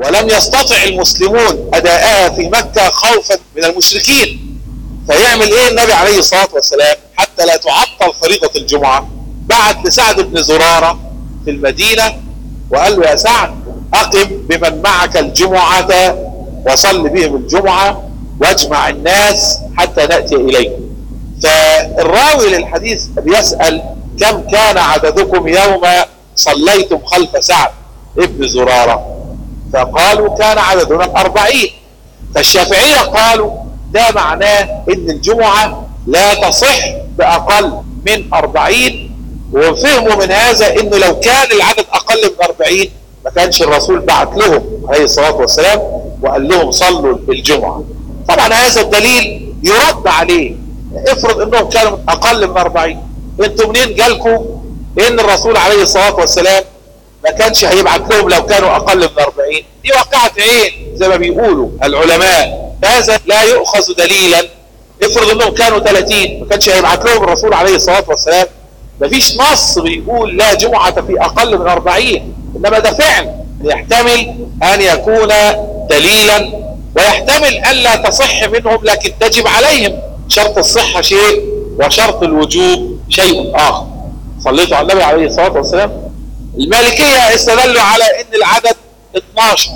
ولم يستطع المسلمون أداءها في مكة خوفا من المشركين فيعمل ايه النبي عليه الصلاة والسلام حتى لا تعطل فريضة الجمعة بعت لسعد بن زرارة في المدينة وقال له يا سعد أقم بمن معك الجمعة وصل بهم الجمعة واجمع الناس حتى نأتي إليك فالراوي للحديث بيسأل كم كان عددكم يوم صليتم خلف سعد ابن زرارة فقالوا كان عددنا أربعين فالشافعية قالوا ده معناه ان الجمعة لا تصح بأقل من أربعين وفهموا من هذا انه لو كان العدد أقل من أربعين ما كانش الرسول بعت لهم عليه الصلاة والسلام وقال لهم صلوا الجمعة طبعا هذا الدليل يرد عليه افرض انهم كانوا اقل من 40 انتوا منين جالكم ان الرسول عليه الصلاة والسلام ما كانش هيبعت لهم لو كانوا اقل من 40 دي واقعة عين زي ما بيقولوا العلماء هذا لا يؤخذ دليلا افرض انهم كانوا 30 ما كانش هيبعت لهم الرسول عليه الصلاة والسلام مفيش نص بيقول لا جمعة في اقل من 40 انما ده فعل يحتمل ان يكون دليلا ويحتمل ألا تصح منهم لكن تجب عليهم شرط الصحة شيء وشرط الوجوب شيء آخر صليتوا على النبي عليه الصلاة والسلام المالكية استدلوا على ان العدد 12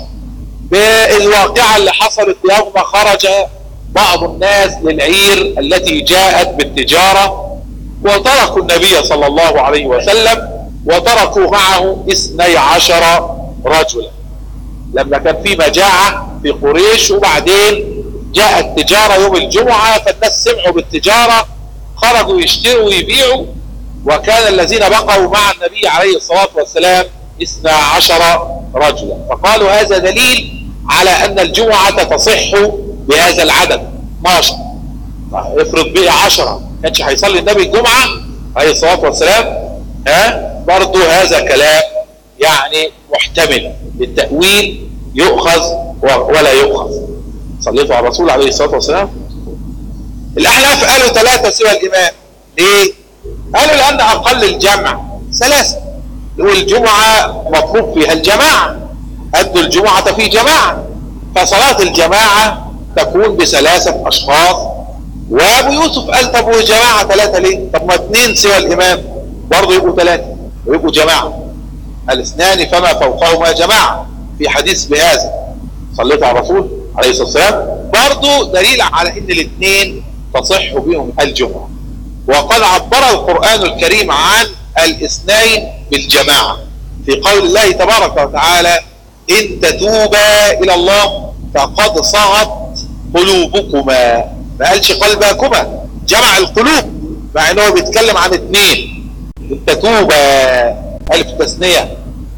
بالواقعة اللي حصلت يوم خرج بعض الناس للعير التي جاءت بالتجارة وتركوا النبي صلى الله عليه وسلم وتركوا معه اثني عشر رجلا لما كان في مجاعة في قريش وبعدين جاء التجارة يوم الجمعة فالناس سمعوا بالتجارة خرجوا يشتروا ويبيعوا وكان الذين بقوا مع النبي عليه الصلاة والسلام اثنى عشر رجلا فقالوا هذا دليل على أن الجمعة تصح بهذا العدد 12 افرض بقي 10 كانش هيصلي النبي الجمعة عليه الصلاة والسلام ها برضو هذا كلام يعني محتمل للتأويل يؤخذ ولا يؤخذ صليتوا على الرسول عليه الصلاة والسلام الأحناف قالوا ثلاثة سوى الإمام ليه؟ قالوا لأن أقل الجمع ثلاثة والجمعة مطلوب فيها الجماعة أدوا الجمعة في جماعة فصلاة الجماعة تكون بثلاثة أشخاص وأبو يوسف قال طب وجماعة ثلاثة ليه؟ طب ما اثنين سوى الإمام برضه يبقوا ثلاثة ويبقوا جماعة الاثنان فما فوقهما جماعة في حديث بهذا صليت على الرسول عليه الصلاة والسلام برضه دليل على ان الاثنين تصح بهم الجمعة وقد عبر القرآن الكريم عن الاثنين بالجماعة في قول الله تبارك وتعالى ان تتوبا الى الله فقد صغت قلوبكما ما قالش قلبكما جمع القلوب مع انه بيتكلم عن اثنين ان تتوبا الف تثنية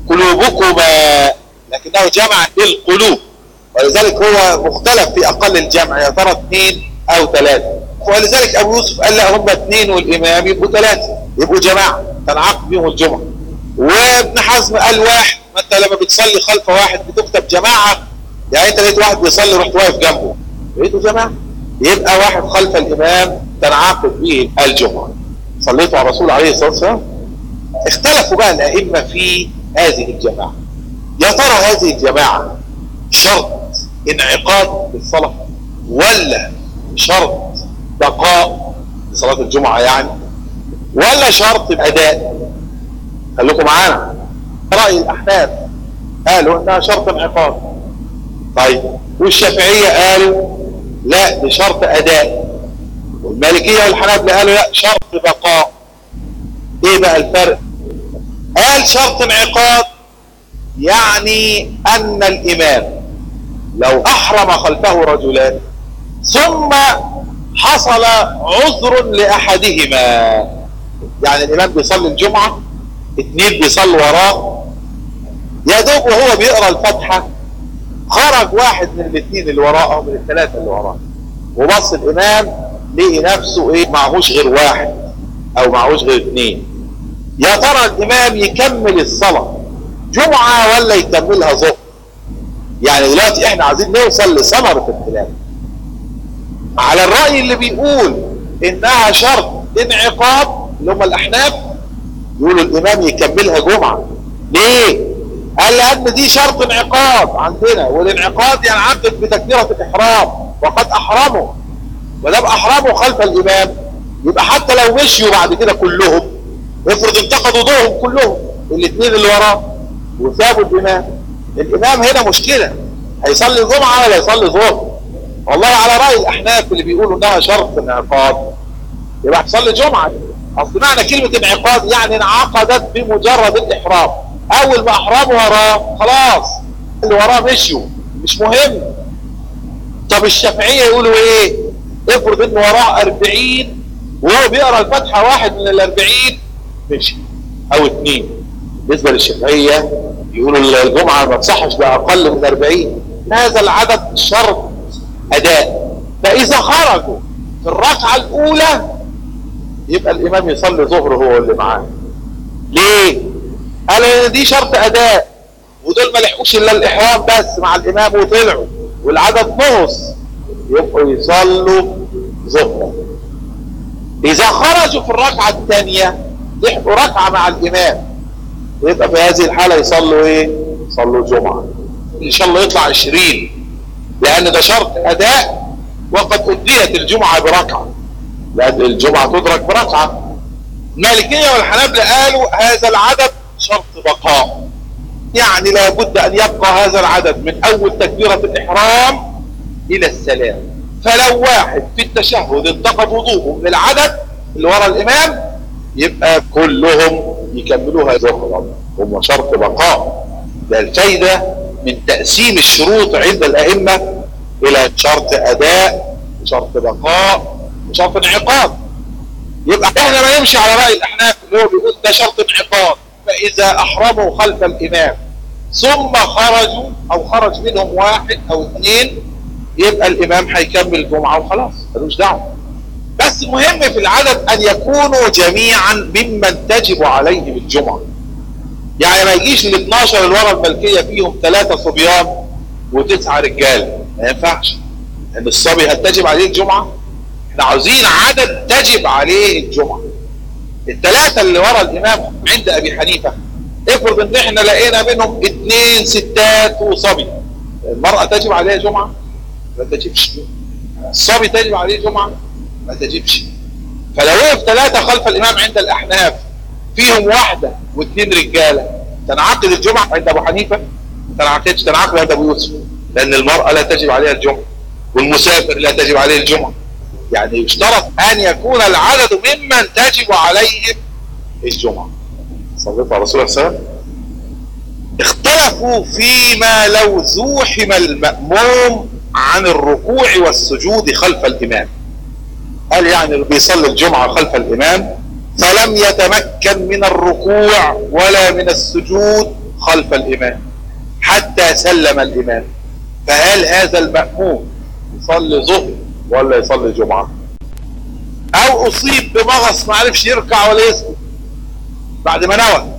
قلوبكما لكنه جمع بالقلوب ولذلك هو مختلف في اقل الجمع يا ترى اثنين او ثلاثة ولذلك ابو يوسف قال لا هم اثنين والامام يبقوا ثلاثة يبقوا جماعة تنعقد بهم الجمعة وابن حزم قال واحد ما انت لما بتصلي خلف واحد بتكتب جماعة يعني انت لقيت واحد بيصلي رحت واقف جنبه لقيته جماعة يبقى واحد خلف الامام تنعقد به الجمعة صليتوا على الرسول عليه الصلاة والسلام اختلفوا بقى الائمة في هذه الجماعة يا ترى هذه الجماعة شرط انعقاد بالصلاة ولا شرط بقاء صلاة الجمعة يعني ولا شرط اداء خليكم معانا رأي الاحناف قالوا انها شرط انعقاد طيب والشافعية قالوا لا دي شرط اداء والمالكية والحنابلة قالوا لا شرط بقاء ايه بقى الفرق قال شرط انعقاد يعني ان الامام لو احرم خلفه رجلان ثم حصل عذر لاحدهما يعني الامام بيصلي الجمعة اتنين بيصلوا وراه يا دوب وهو بيقرا الفاتحة خرج واحد من الاثنين اللي وراه او من الثلاثة اللي وراه وبص الامام لقي نفسه ايه معهوش غير واحد او معهوش غير اثنين يا ترى الامام يكمل الصلاة جمعة ولا يكملها ظهر يعني دلوقتي احنا عايزين نوصل لثمرة الخلاف على الرأي اللي بيقول انها شرط انعقاد اللي هم الاحناف يقولوا الامام يكملها جمعة ليه قال لان دي شرط انعقاد عندنا والانعقاد ينعقد بتكبيرة الاحرام وقد احرموا ودام احرموا خلف الامام يبقى حتى لو مشيوا بعد كده كلهم افرض انتقدوا ضوءهم كلهم الاثنين اللي وراه وسابوا الامام الامام هنا مشكلة هيصلي جمعة ولا يصلي ظهر والله على رأي الاحناف اللي بيقولوا انها شرط انعقاد يبقى هتصلي جمعة اصل معنى كلمة انعقاد يعني انعقدت بمجرد الاحرام اول ما احرموا وراه خلاص اللي وراه مشوا مش مهم طب الشافعية يقولوا ايه افرض ان وراه 40 وهو بيقرا الفاتحة واحد من الاربعين مشي او اثنين بالنسبة للشافعية يقولوا الجمعة ما تصحش بأقل من 40 هذا العدد شرط أداء فإذا خرجوا في الركعة الأولى يبقى الإمام يصلي ظهر هو اللي معاه ليه؟ قال إن دي شرط أداء ودول ما لحقوش إلا الإحرام بس مع الإمام وطلعوا والعدد نص يبقوا يصلوا ظهر إذا خرجوا في الركعة الثانية يحقوا ركعة مع الإمام يبقى في هذه الحالة يصلوا ايه يصلوا جمعة ان شاء الله يطلع عشرين لان ده شرط اداء وقد اديت الجمعة بركعة لان الجمعة تدرك بركعة المالكية والحنابلة قالوا هذا العدد شرط بقاء يعني لابد ان يبقى هذا العدد من اول تكبيرة الاحرام الى السلام فلو واحد في التشهد انتقد وضوءه من العدد اللي ورا الامام يبقى كلهم يكملوها ظهرا هم شرط بقاء ده الفايدة من تقسيم الشروط عند الأئمة إلى شرط أداء شرط بقاء شرط انعقاد يبقى احنا ما نمشي على رأي الأحناف اللي هو بيقول ده شرط انعقاد فإذا أحرموا خلف الإمام ثم خرجوا أو خرج منهم واحد أو اثنين يبقى الإمام هيكمل الجمعة وخلاص ملوش دعوه بس مهم في العدد ان يكونوا جميعا ممن تجب عليهم الجمعة يعني ما يجيش ال 12 اللي ورا الملكية فيهم ثلاثة صبيان وتسعة رجال ما ينفعش ان الصبي هل تجب عليه الجمعة احنا عاوزين عدد تجب عليه الجمعة الثلاثة اللي ورا الامام عند ابي حنيفة افرض ان احنا لقينا منهم اثنين ستات وصبي المرأة تجب عليها جمعة ما تجبش الصبي تجب عليه جمعة ما تجيبش فلو وقف ثلاثة خلف الإمام عند الأحناف فيهم واحدة واثنين رجالة تنعقد الجمعة عند أبو حنيفة ما تنعقدش تنعقد عند أبو يوسف لأن المرأة لا تجب عليها الجمعة والمسافر لا تجب عليه الجمعة يعني يشترط أن يكون العدد ممن تجب عليهم الجمعة صليت على رسول الله صلى الله عليه وسلم اختلفوا فيما لو زوحم المأموم عن الركوع والسجود خلف الإمام قال يعني اللي بيصلي الجمعة خلف الإمام فلم يتمكن من الركوع ولا من السجود خلف الإمام حتى سلم الإمام فهل هذا المأموم يصلي ظهر ولا يصلي جمعة أو أصيب بمغص ما عرفش يركع ولا يسجد بعد ما نوى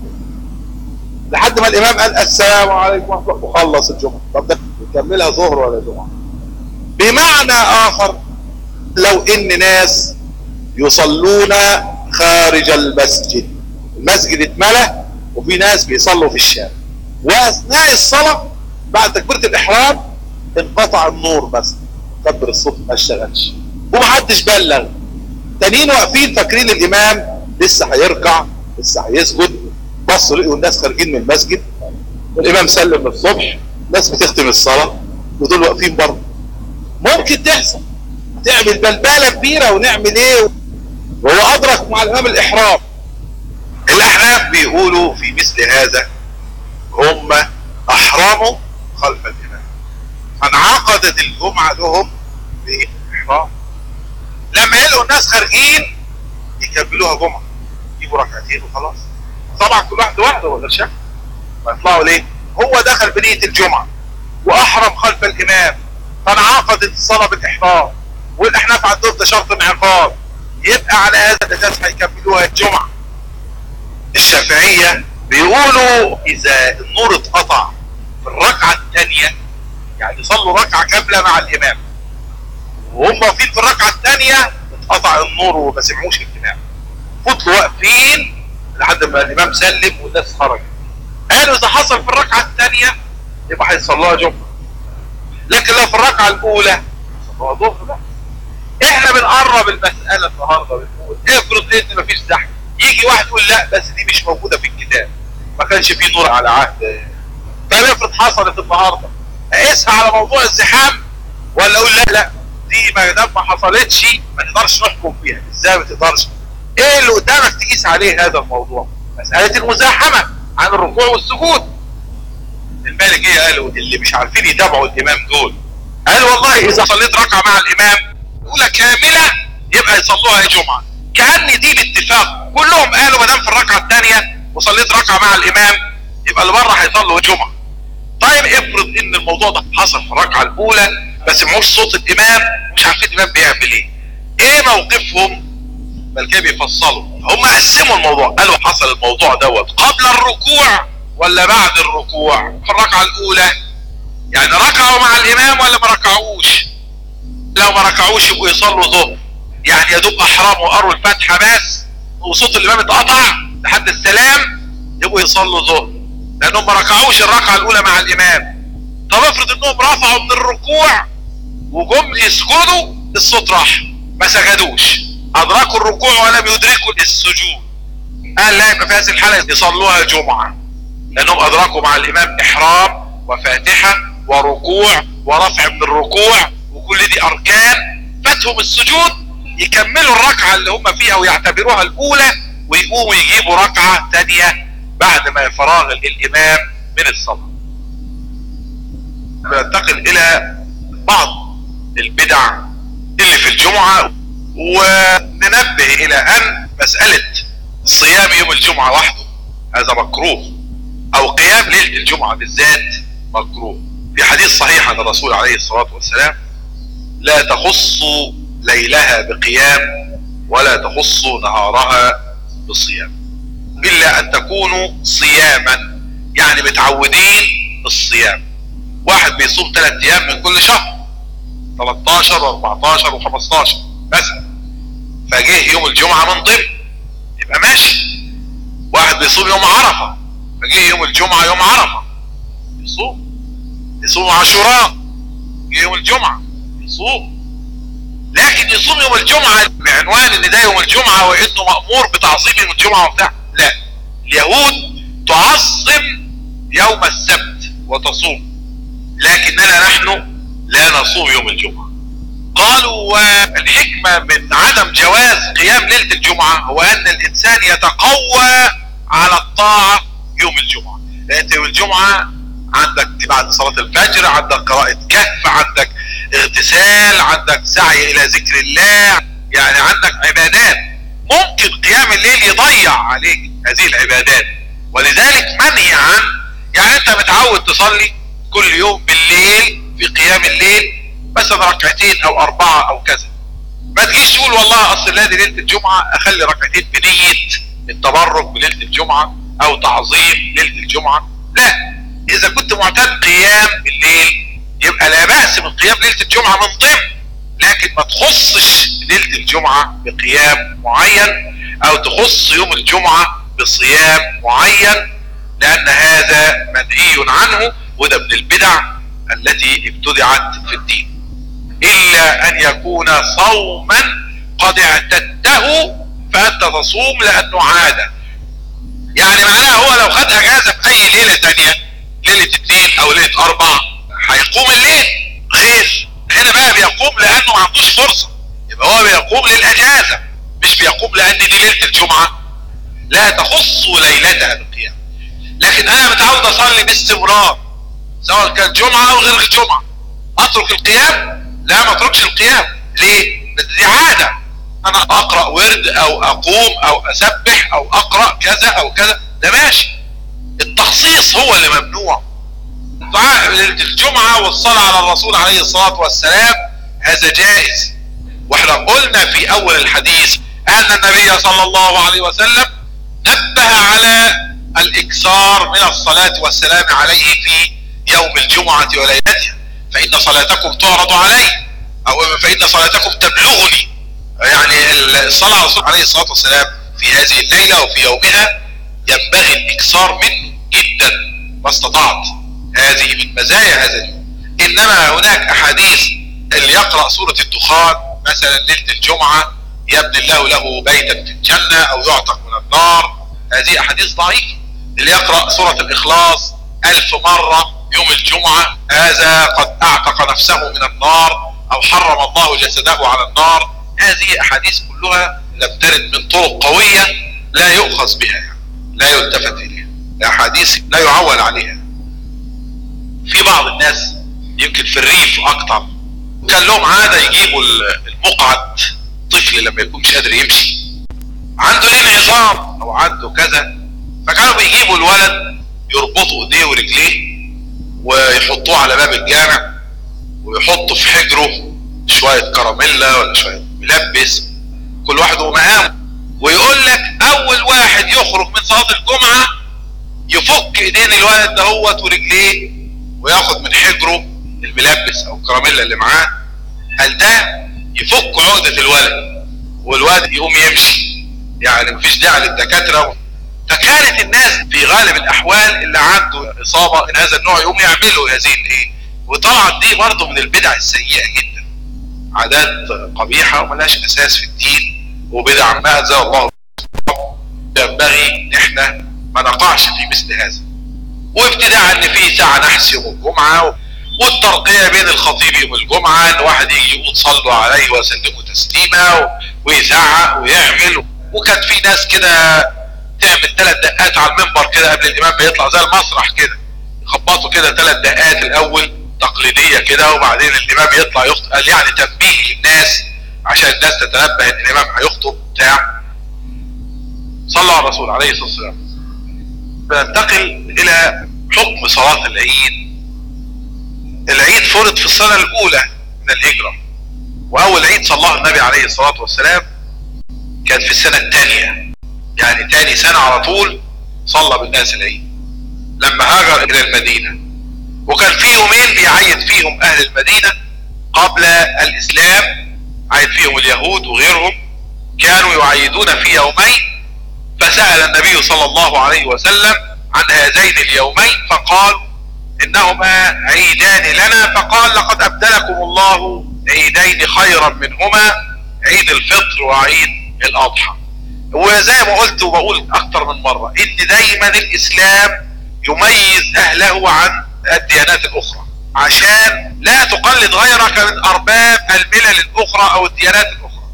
لحد ما الإمام قال السلام عليكم ورحمة الله وخلص الجمعة طب ده يكملها ظهر ولا جمعة بمعنى آخر لو ان ناس يصلون خارج المسجد المسجد اتملى وفي ناس بيصلوا في الشارع واثناء الصلاة بعد تكبيرة الاحرام انقطع النور بس كبر الصوت ما اشتغلش ومحدش بلغ تانيين واقفين فاكرين الامام لسه هيركع لسه هيسجد بصوا لقوا الناس خارجين من المسجد والامام سلم الصبح ناس بتختم الصلاة ودول واقفين بره ممكن تحصل تعمل بلبالة كبيرة ونعمل ايه وهو ادرك مع الامام الاحرام الاحناف بيقولوا في مثل هذا هم احرموا خلف الامام فانعقدت الجمعة لهم باحرام لما يلقوا الناس خارجين يكملوها جمعة يجيبوا ركعتين وخلاص طبعا كل واحد لوحده ولا شك فيطلعوا ليه هو دخل بنية الجمعة واحرم خلف الامام فانعقدت الصلاة بالاحرام والاحناف عندهم ده شرط انعقاد يبقى على هذا الاساس هيكملوها الجمعة الشافعية بيقولوا اذا النور اتقطع في الركعة الثانية يعني صلوا ركعة كاملة مع الامام وهم واقفين في الركعة الثانية اتقطع النور وما سمعوش الامام فضلوا واقفين لحد ما الامام سلم والناس خرجت قالوا اذا حصل في الركعة الثانية يبقى هيصلوها جمعة لكن لو في الركعة الاولى يصلوها ظهر بقى احنا بنقرب المسألة النهاردة بنقول افرض ان مفيش زحمة يجي واحد يقول لا بس دي مش موجودة في الكتاب ما كانش فيه نور على عهد طب افرض حصلت النهاردة اقيسها على موضوع الزحام ولا اقول لا لا دي ما دام ما حصلتش ما نقدرش نحكم فيها ازاي ما تقدرش ايه اللي قدامك تقيس عليه هذا الموضوع مسألة المزاحمة عن الركوع والسجود المالكية قالوا اللي مش عارفين يتابعوا الامام دول قالوا والله اذا صليت ركعة مع الامام اولى كاملة يبقى يصلوها جمعة كأن دي الاتفاق كلهم قالوا ما دام في الركعة الثانية وصليت ركعة مع الامام يبقى اللي بره هيصلوا جمعة طيب افرض ان الموضوع ده حصل في الركعة الاولى بس معوش صوت الامام مش عارفين الامام بيعمل ايه ايه موقفهم بل كده بيفصلوا هم قسموا الموضوع قالوا حصل الموضوع دوت قبل الركوع ولا بعد الركوع في الركعة الاولى يعني ركعوا مع الامام ولا ما ركعوش لو ما ركعوش يبقوا يصلوا ظهر يعني يا دوب احرموا وقروا الفاتحة بس وصوت الامام اتقطع لحد السلام يبقوا يصلوا ظهر لانهم ما ركعوش الركعة الاولى مع الامام طب افرض انهم رفعوا من الركوع وجم يسجدوا الصوت راح ما سجدوش ادركوا الركوع ولم يدركوا السجود قال لا يبقى في هذه الحالة يصلوها جمعة لانهم ادركوا مع الامام احرام وفاتحة وركوع ورفع من الركوع وكل دي اركان فاتهم السجود يكملوا الركعة اللي هم فيها ويعتبروها الاولى ويقوموا يجيبوا ركعة تانية بعد ما فراغ الامام من الصلاة ننتقل الى بعض البدع اللي في الجمعة وننبه الى ان مسألة صيام يوم الجمعة وحده هذا مكروه او قيام ليلة الجمعة بالذات مكروه في حديث صحيح عن الرسول عليه الصلاة والسلام لا تخصوا ليلها بقيام ولا تخصوا نهارها بصيام الا ان تكونوا صياما يعني متعودين الصيام واحد بيصوم ثلاث ايام من كل شهر 13 و14 و15 مثلا فجه يوم الجمعة من ضمن يبقى ماشي واحد بيصوم يوم عرفة فجه يوم الجمعة يوم عرفة يصوم يصوم عاشوراء جه يوم الجمعة يصوم لكن يصوم يوم الجمعة بعنوان ان ده يوم الجمعة وانه مأمور بتعظيم يوم الجمعة وبتاع لا اليهود تعظم يوم السبت وتصوم لكننا نحن لا نصوم يوم الجمعة قالوا والحكمة من عدم جواز قيام ليلة الجمعة هو ان الانسان يتقوى على الطاعة يوم الجمعة لان يوم الجمعة عندك بعد صلاة الفجر عندك قراءة كهف عندك اغتسال عندك سعي الى ذكر الله يعني عندك عبادات ممكن قيام الليل يضيع عليك هذه العبادات ولذلك منهي عن يعني انت متعود تصلي كل يوم بالليل في قيام الليل مثلا ركعتين او اربعة او كذا ما تجيش تقول والله اصل لازم ليلة الجمعة اخلي ركعتين بنية التبرك بليلة الجمعة او تعظيم ليلة الجمعة لا اذا كنت معتاد قيام الليل يبقى لا بأس من قيام ليلة الجمعة من ضمن لكن ما تخصش ليلة الجمعة بقيام معين او تخص يوم الجمعة بصيام معين لان هذا منهي عنه وده من البدع التي ابتدعت في الدين الا ان يكون صوما قد اعتدته فانت تصوم لانه عادة يعني معناها هو لو خد اجازة في اي ليلة تانية ليلة اثنين او ليلة اربع هيقوم الليل غير هنا بقى بيقوم لانه ما عندوش فرصة يبقى هو بيقوم للاجازة مش بيقوم لان دي ليلة الجمعة لا تخص ليلتها بالقيام لكن انا متعود اصلي باستمرار سواء كان جمعة او غير الجمعة اترك القيام لا ما اتركش القيام ليه دي عادة انا اقرأ ورد او اقوم او اسبح او اقرأ كذا او كذا ده ماشي التخصيص هو اللي ممنوع دعاء الجمعة والصلاة على الرسول عليه الصلاة والسلام هذا جائز واحنا قلنا في اول الحديث ان النبي صلى الله عليه وسلم نبه على الاكثار من الصلاة والسلام عليه في يوم الجمعة وليلتها فان صلاتكم تعرض علي او فان صلاتكم تبلغني يعني الصلاة على الرسول عليه الصلاة والسلام في هذه الليلة وفي يومها ينبغي الاكثار منه جدا ما استطعت هذه من مزايا هذا اليوم انما هناك احاديث اللي يقرأ سورة الدخان مثلا ليلة الجمعة يبني الله له بيتا في الجنة او يعتق من النار هذه احاديث ضعيفة اللي يقرأ سورة الاخلاص الف مرة يوم الجمعة هذا قد اعتق نفسه من النار او حرم الله جسده على النار هذه احاديث كلها لم ترد من طرق قوية لا يؤخذ بها يعني. لا يلتفت اليها احاديث لا يعول عليها في بعض الناس يمكن في الريف اكتر كان لهم عادة يجيبوا المقعد طفل لما يكون مش قادر يمشي عنده لين عظام او عنده كذا فكانوا بيجيبوا الولد يربطوا ايديه ورجليه ويحطوه على باب الجامع ويحطوا في حجره شوية كراميلا ولا شوية ملبس كل واحد ومقام ويقول لك اول واحد يخرج من صلاة الجمعة يفك ايدين الولد دهوت ورجليه وياخد من حجره الملبس او الكراميلا اللي معاه هل ده يفك عقدة الولد والولد يقوم يمشي يعني مفيش داعي للدكاترة فكانت الناس في غالب الاحوال اللي عنده اصابة من هذا النوع يقوم يعملوا هذه الايه وطلعت دي برضه من البدع السيئة جدا عادات قبيحة وملاش اساس في الدين وبدع ما انزل الله ينبغي ان احنا ما نقعش في مثل هذا وابتداء ان في ساعة نحس يوم الجمعة والترقية بين الخطيب يوم الجمعة ان واحد يجي يقول صلوا عليه وسلموا تسليما ويزعق ويعمل وكان في ناس كده تعمل ثلاث دقات على المنبر كده قبل الامام بيطلع زي المسرح كده يخبطوا كده ثلاث دقات الاول تقليدية كده وبعدين الامام يطلع يخطب قال يعني تنبيه للناس عشان الناس تتنبه ان الامام هيخطب بتاع صلى على الرسول عليه الصلاة والسلام بننتقل الى حكم صلاة العيد العيد فرض في السنة الاولى من الهجرة واول عيد صلاه النبي عليه الصلاة والسلام كان في السنة الثانية يعني تاني سنة على طول صلى بالناس العيد لما هاجر الى المدينة وكان في يومين بيعيد فيهم اهل المدينة قبل الاسلام عيد فيهم اليهود وغيرهم كانوا يعيدون في يومين فسأل النبي صلى الله عليه وسلم عن هذين اليومين فقال انهما عيدان لنا فقال لقد ابدلكم الله عيدين خيرا منهما عيد الفطر وعيد الاضحى وزي ما قلت وبقول اكتر من مرة ان دايما الاسلام يميز اهله عن الديانات الاخرى عشان لا تقلد غيرك من ارباب الملل الاخرى او الديانات الاخرى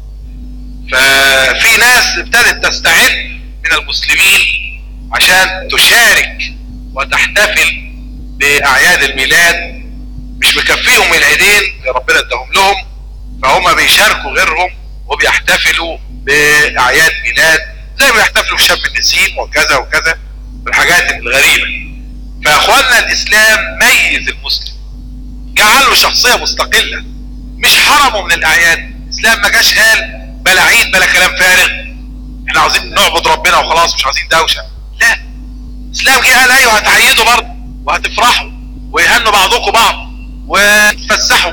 ففي ناس ابتدت تستعد من المسلمين عشان تشارك وتحتفل باعياد الميلاد مش مكفيهم العيدين اللي ربنا اداهم لهم فهم بيشاركوا غيرهم وبيحتفلوا باعياد ميلاد زي ما بيحتفلوا بشم النسيم وكذا وكذا الحاجات الغريبة فاخواننا الاسلام ميز المسلم جعله شخصية مستقلة مش حرمه من الاعياد الاسلام ما جاش قال بلا عيد بلا كلام فارغ احنا عاوزين نعبد ربنا وخلاص مش عاوزين دوشة لا الاسلام جه قال ايوه هتعيدوا برضه وهتفرحوا ويهنوا بعضكم بعض وتفسحوا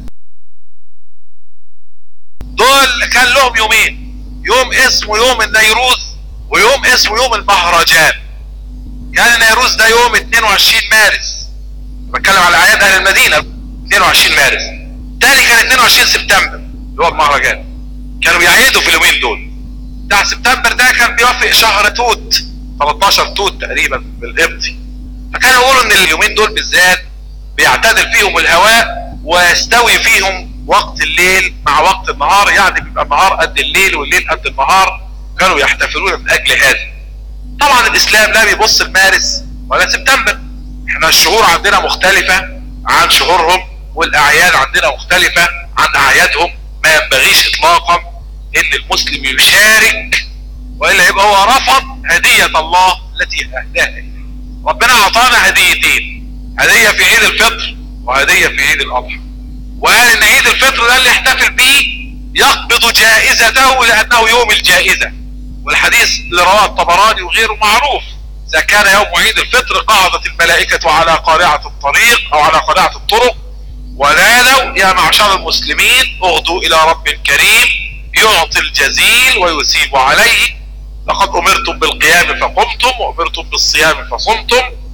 دول كان لهم يومين يوم اسمه يوم النيروز ويوم اسمه يوم المهرجان يعني النيروز ده يوم 22 مارس بتكلم على اعياد اهل المدينة 22 مارس تاني كان 22 سبتمبر اللي هو المهرجان كانوا بيعيدوا في اليومين دول بتاع سبتمبر ده كان بيوافق شهر توت 13 توت تقريبا بالقبطي فكانوا يقولوا ان اليومين دول بالذات بيعتدل فيهم الهواء ويستوي فيهم وقت الليل مع وقت النهار يعني بيبقى النهار قد الليل والليل قد النهار كانوا يحتفلون من اجل هذا طبعا الاسلام لا بيبص لمارس ولا سبتمبر احنا الشهور عندنا مختلفة عن شهورهم والاعياد عندنا مختلفة عن اعيادهم ما ينبغيش اطلاقا ان المسلم يشارك والا يبقى هو رفض هدية الله التي اهداها اليه ربنا اعطانا هديتين هدية في عيد الفطر وهدية في عيد الاضحى وقال ان عيد الفطر ده اللي يحتفل بيه يقبض جائزته لانه يوم الجائزة والحديث اللي رواه الطبراني وغيره معروف اذا كان يوم عيد الفطر قعدت الملائكة على قارعة الطريق او على قارعة الطرق ونادوا يا معشر المسلمين اغدوا الى رب كريم يعطي الجزيل ويثيب عليه لقد امرتم بالقيام فقمتم وامرتم بالصيام فصمتم فاقبضوا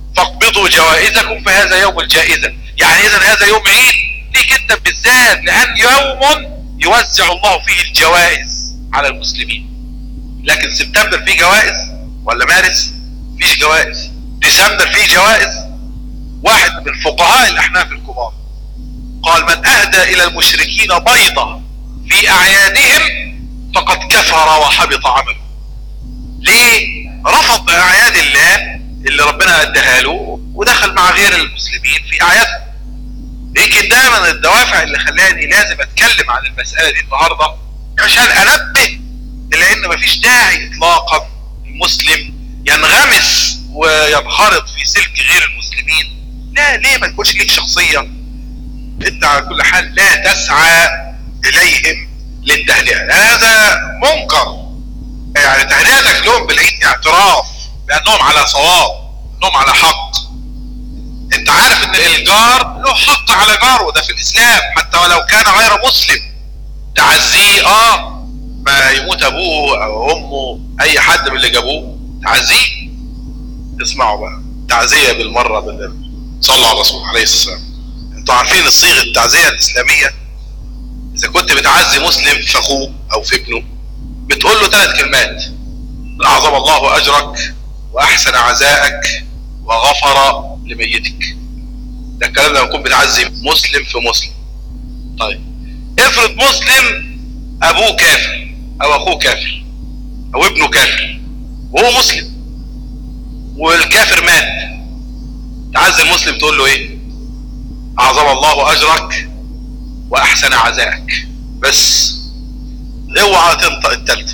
اقبضوا جوائزكم فهذا يوم الجائزة يعني اذا هذا يوم عيد ليك انت بالذات لان يوم يوزع الله فيه الجوائز على المسلمين لكن سبتمبر فيه جوائز ولا مارس فيش جوائز ديسمبر فيه جوائز واحد من الفقهاء الاحناف الكبار قال من اهدى الى المشركين بيضة في اعيادهم فقد كفر وحبط عمله ليه رفض اعياد الله اللي ربنا اداها له ودخل مع غير المسلمين في اعيادهم يمكن ده من الدوافع اللي خلاني لازم اتكلم عن المسألة دي النهاردة عشان انبه الى ان مفيش داعي اطلاقا المسلم ينغمس وينخرط في سلك غير المسلمين لا ليه ما تكونش ليك شخصية انت على كل حال لا تسعى اليهم للتهنئة هذا منكر يعني تهنئتك لهم بالعيد اعتراف بانهم على صواب انهم على حق انت عارف ان الجار له حق على جاره وده في الاسلام حتى ولو كان غير مسلم تعزيه اه ما يموت ابوه او امه اي حد من اللي جابوه تعزيه اسمعوا بقى تعزية بالمرة بالنبي صلى على الرسول عليه الصلاة والسلام انتوا عارفين الصيغة التعزية الاسلامية اذا كنت بتعزي مسلم في اخوه او في ابنه بتقول له ثلاث كلمات اعظم الله اجرك واحسن عزاءك وغفر لميتك ده الكلام لما تكون بتعزي مسلم في مسلم طيب افرض مسلم ابوه كافر او اخوه كافر او ابنه كافر وهو مسلم والكافر مات تعزي المسلم تقول له ايه اعظم الله اجرك واحسن عزاءك بس اوعى تنطق التالتة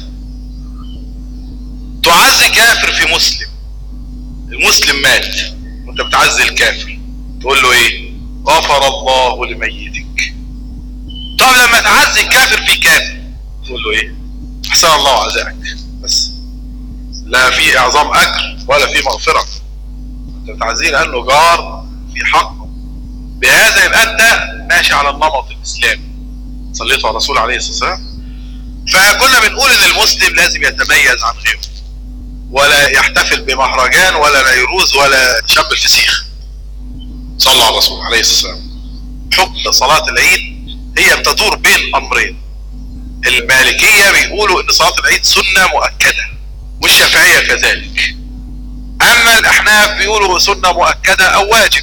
تعزي كافر في مسلم المسلم مات وانت بتعزي الكافر تقول له ايه غفر الله لميتك طب لما تعزي الكافر في كافر تقول له ايه احسن الله عزاك بس لا في اعظام اجر ولا في مغفرة انت بتعزيه لانه جار في حقه بهذا يبقى انت ماشي على النمط الاسلامي صليت على الرسول عليه الصلاة والسلام فكنا بنقول ان المسلم لازم يتميز عن غيره ولا يحتفل بمهرجان ولا نيروز ولا شاب الفسيخ صلى على الرسول عليه الصلاة والسلام حكم صلاة العيد هي بتدور بين امرين المالكية بيقولوا ان صلاة العيد سنة مؤكدة والشافعية كذلك اما الاحناف بيقولوا سنة مؤكدة او واجب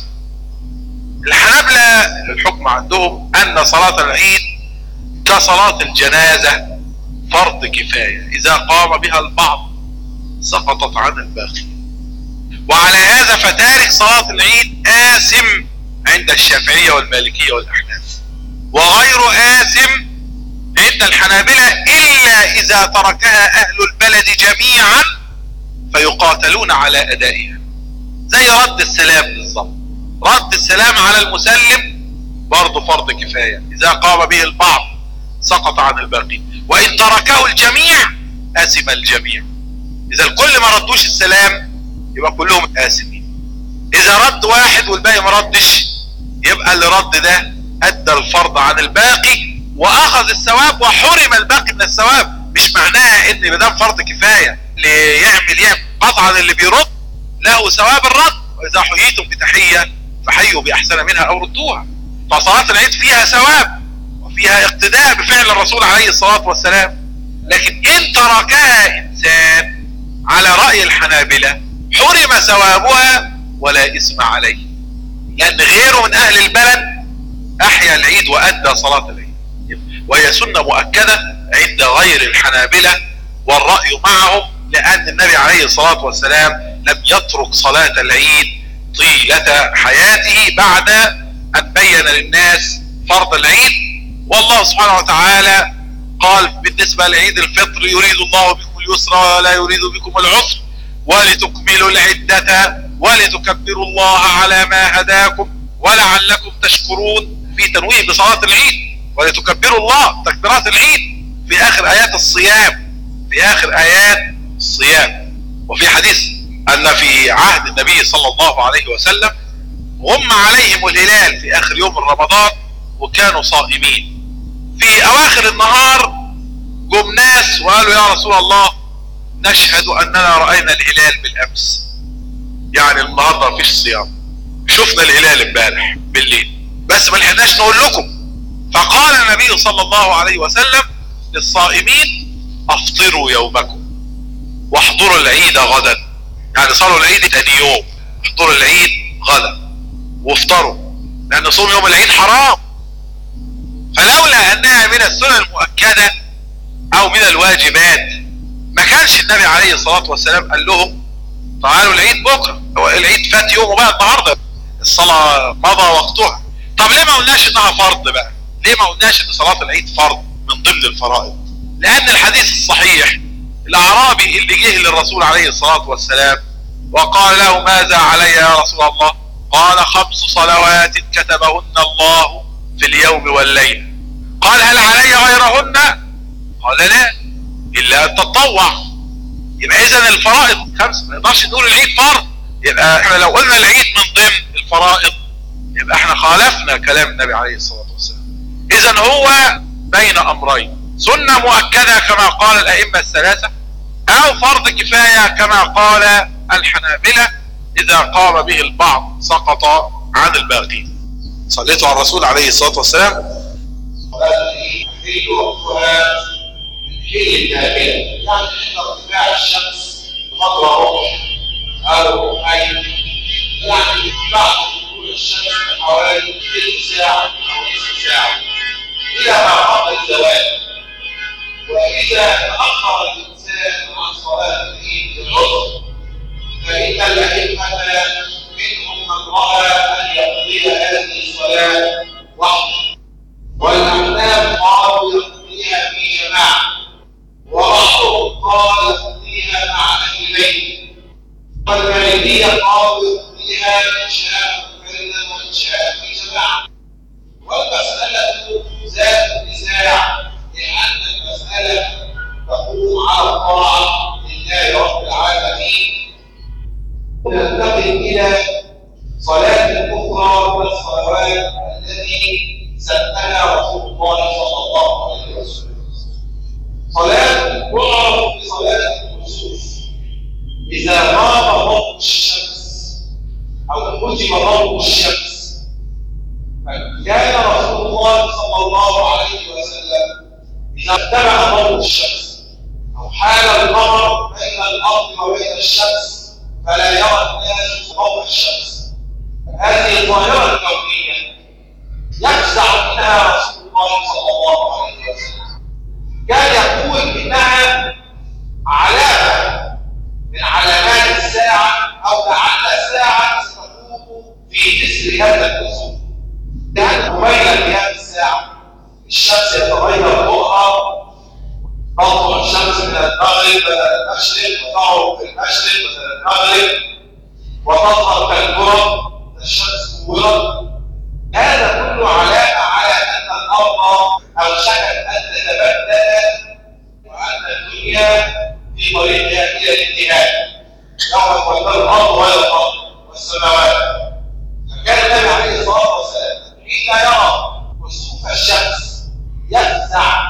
الحنابلة الحكم عندهم ان صلاة العيد كصلاة الجنازة فرض كفاية اذا قام بها البعض سقطت عن الباقي وعلى هذا فتارك صلاة العيد آثم عند الشافعية والمالكية والأحناف وغير آثم عند الحنابلة إلا إذا تركها أهل البلد جميعا فيقاتلون على أدائها زي رد السلام بالضبط رد السلام على المسلم برضه فرض كفاية إذا قام به البعض سقط عن الباقي وإن تركه الجميع آثم الجميع إذا الكل ما ردوش السلام يبقى كلهم آثمين إذا رد واحد والباقي ما ردش يبقى اللي رد ده أدى الفرض عن الباقي وأخذ الثواب وحرم الباقي من الثواب مش معناها إن ما دام فرض كفاية اللي يعمل يعمل قطعا اللي بيرد له ثواب الرد وإذا حييتم بتحية فحيوا بأحسن منها أو ردوها فصلاة العيد فيها ثواب وفيها اقتداء بفعل الرسول عليه الصلاة والسلام لكن إن تركها إنسان على رأي الحنابلة حرم ثوابها ولا اسم عليه لأن غيره من أهل البلد أحيا العيد وأدى صلاة العيد وهي سنة مؤكدة عند غير الحنابلة والرأي معهم لأن النبي عليه الصلاة والسلام لم يترك صلاة العيد طيلة حياته بعد أن بين للناس فرض العيد والله سبحانه وتعالى قال بالنسبة لعيد الفطر يريد الله بكم اليسر ولا يريد بكم العسر ولتكملوا العدة ولتكبروا الله على ما هداكم ولعلكم تشكرون في تنويه بصلاة العيد ولتكبروا الله تكبيرات العيد في آخر آيات الصيام في آخر آيات الصيام وفي حديث أن في عهد النبي صلى الله عليه وسلم غم عليهم الهلال في آخر يوم رمضان وكانوا صائمين في أواخر النهار جم ناس وقالوا يا رسول الله نشهد أننا رأينا الهلال بالأمس يعني النهاردة مفيش صيام شفنا الهلال امبارح بالليل بس ما لحقناش نقول لكم فقال النبي صلى الله عليه وسلم للصائمين افطروا يومكم واحضروا العيد غدا يعني صلوا العيد تاني يوم احضروا العيد غدا وافطروا لان صوم يوم العيد حرام فلولا انها من السنن المؤكدة او من الواجبات ما كانش النبي عليه الصلاة والسلام قال لهم تعالوا العيد بكرة هو العيد فات يوم وبقى النهاردة الصلاة مضى وقتها طب ليه ما قلناش انها فرض بقى ليه ما قلناش ان صلاة العيد فرض من ضمن الفرائض لان الحديث الصحيح الاعرابي اللي جه للرسول عليه الصلاة والسلام وقال له ماذا علي يا رسول الله قال خمس صلوات كتبهن الله في اليوم والليلة قال هل علي غيرهن قال لا الا ان تتطوع يبقى اذا الفرائض خمس ما نقدرش نقول العيد فرض يبقى احنا لو قلنا العيد من ضمن الفرائض يبقى احنا خالفنا كلام النبي عليه الصلاة والسلام اذا هو بين امرين سنة مؤكدة كما قال الائمة الثلاثة او فرض كفاية كما قال الحنابلة اذا قام به البعض سقط عن الباقين صليتوا على الرسول عليه الصلاة والسلام وهذه حل وقتها من حل النافلة يعني عند ارتفاع الشمس بقدر ربع أو حي يعني بعد طلوع الشمس بحوالي ثلث ساعة أو نصف ساعة إلى ما قبل الزوال وإذا تأخر الإنسان عن صلاة العيد بالعذر فإن الأئمة منهم من رأى أن يقضي هذه الصلاة وحده والأحناف قالوا يقضيها في جماعة وبعضهم قال يقضيها مع أهل بيت والمالكية قالوا يقضيها إن شاء منفردا وإن شاء في جماعة والمسألة ذات نزاع لأن المسألة تقوم على الطاعة لله رب العالمين ننتقل إلى صلاة أخرى من الصلوات التي سنها رسول الله صلى الله عليه وسلم صلاة تعرف بصلاة الكسوف إذا غاب ضوء الشمس أو كتب ضوء الشمس فكان رسول الله صلى الله عليه وسلم إذا اتبع ضوء الشمس أو حال القمر بين الأرض وبين الشمس فلا يرى الناس ضوء الشمس هذه الظاهرة الكونية يفزع منها رسول الله صلى الله عليه وسلم كان يقول انها علامه من علامات الساعه او لعل ساعه ستقوم في جسر هذا الكسوف لان قبيل قيام الساعه الشمس يتغير ضوءها تطلع الشمس من المغرب بدل المشرق وتغرب في المشرق بدل المغرب وتظهر كالكره الشمس كورت هذا كله علامة على أن الأرض أوشكت أن تتبدل وأن الدنيا في طريقها إلى الانتهاء يوم تولى الأرض ولا الأرض والسماوات فكان النبي عليه الصلاة والسلام حين يرى كسوف الشمس يفزع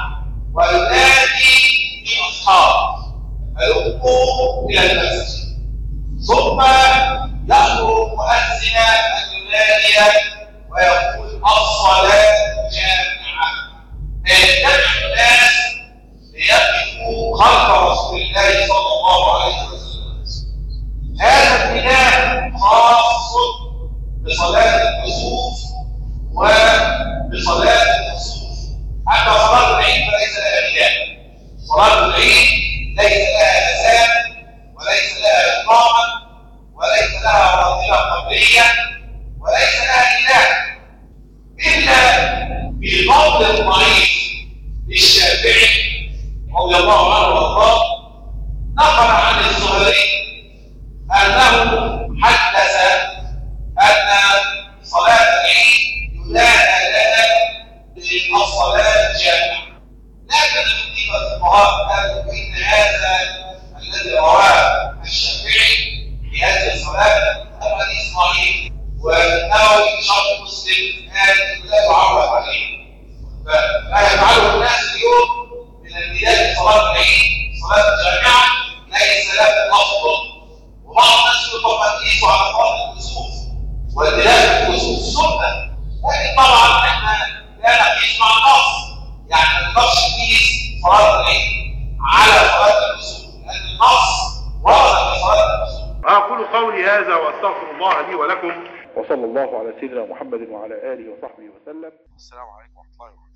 وينادي لأصحابه فيلقوا إلى المسجد ثم يأمر مؤذنا أن ينادي ويقول الصلاة جامعة فيجتمع الناس ليقفوا خلف رسول الله صلى الله عليه وسلم هذا النداء خاص بصلاة الكسوف وبصلاة الكسوف أما صلاة العيد فليس لها نداء صلاة العيد ليس لها أذان وليس لها إقامة وليس لها راتبة قبلية وليس لها نداء إلا بالقول الضعيف للشافعي رضي الله عنه وارضاه نقل عن الزهري أنه حدث أن صلاة العيد ينادى لها بالصلاة الجامعة لكن اختلاف الفقهاء قالوا إن هذا الذي رواه الشافعي في هذه الصلاة الحديث ضعيف قولي هذا واستغفر الله لي ولكم وصلى الله على سيدنا محمد وعلى آله وصحبه وسلم السلام عليكم ورحمه الله وبركاته